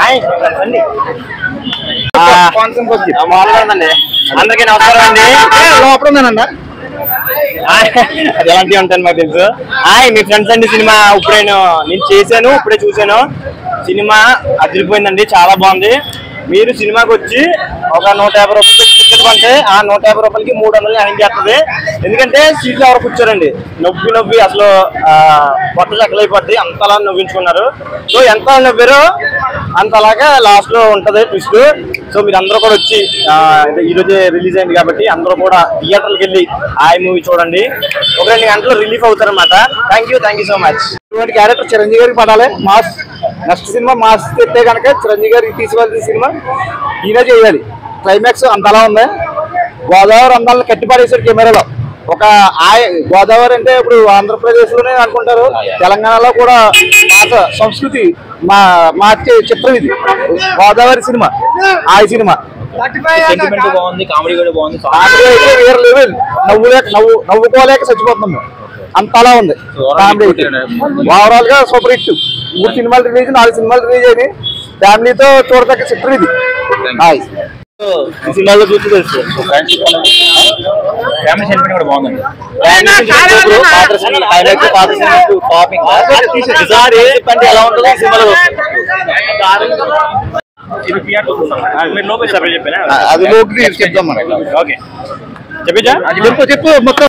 Hi రండి ఆ, ఆ, మామూలుగా ఉందండి అందరికీ నమస్కారం అండి లోపల ఉందనండి హాయ్. అది ఎలాంటివి ఉంటాను మాకు తెలుసు హాయ్ మీ ఫ్రెండ్స్ అండి సినిమా ఇప్పుడు నేను నేను చేశాను ఇప్పుడే చూశాను సినిమా అదిరిపోయిందండి చాలా బాగుంది మీరు సినిమాకి వచ్చి ఒక నూట యాభై రూపాయలు టికెట్ కొంటే ఆ నూట యాభై రూపాయలకి మూడు వందలు న్యాయం చేస్తుంది ఎందుకంటే సీట్లు ఎవరు కూర్చోరండి నొప్పి నొప్పి అసలు ఆ, పొట్ట చెక్కలైపోద్ది అంతలా నవ్వించుకున్నారు సో ఎంత నవ్వారో అంతలాగా లాస్ట్ లో ఉంటది ట్విస్ట్ సో మీరు అందరూ కూడా వచ్చి ఆ, ఇది ఈ రోజే రిలీజ్ అయింది కాబట్టి అందరూ కూడా థియేటర్కి వెళ్ళి ఆ మూవీ చూడండి ఒక రెండు గంటలు రిలీఫ్ అవుతారన్నమాట thank you thank you so much ఇటువంటి క్యారెక్టర్ చిరంజీవి గారికి పడాలి మాస్ నెక్స్ట్ సినిమా మాస్ తెస్తే కనుక చిరంజీవి గారికి తీసుకోవాల్సిన సినిమా ఈయన చేయాలి క్లైమాక్స్ అంతలా ఉంది గోదావరి అందాలను కట్టిపడేసాడు కెమెరాలో ఒక ఆయ గోదావరి అంటే ఇప్పుడు ఆంధ్రప్రదేశ్ లోనే అనుకుంటారు తెలంగాణలో కూడా పాత సంస్కృతి మా మార్చే చిత్రం ఇది గోదావరి సినిమా ఆయ సినిమా సెంటిమెంట్ బాగుంది కామెడీ కూడా బాగుంది కామెడీ అయితే వేరే లెవెల్ నవ్వులేక నవ్వు నవ్వుకోలేక చచ్చిపోతున్నాం మేము అంతలా ఉంది కామెడీ అయితే ఓవరాల్ గా సూపర్ హిట్ మూడు సినిమాలు రిలీజ్ నాలుగు సినిమాలు రిలీజ్ అయినాయి ఫ్యామిలీతో చూడదగ్గ చిత్రం ఇది హాయ్ ఈ సినిమాలో చూసి తెలుసు ఫ్యామిలీ సెంటిమెంట్ కూడా బాగుందండి చెప్పండి ఎలా ఉంటుందో ఈ సినిమాలో ఇది థియేటర్ మీరు లోపల సపరేట్ చెప్పారా అది లోకి చెప్తాం మనం ఓకే చెప్పించా చెప్పు చెప్పు మొత్తం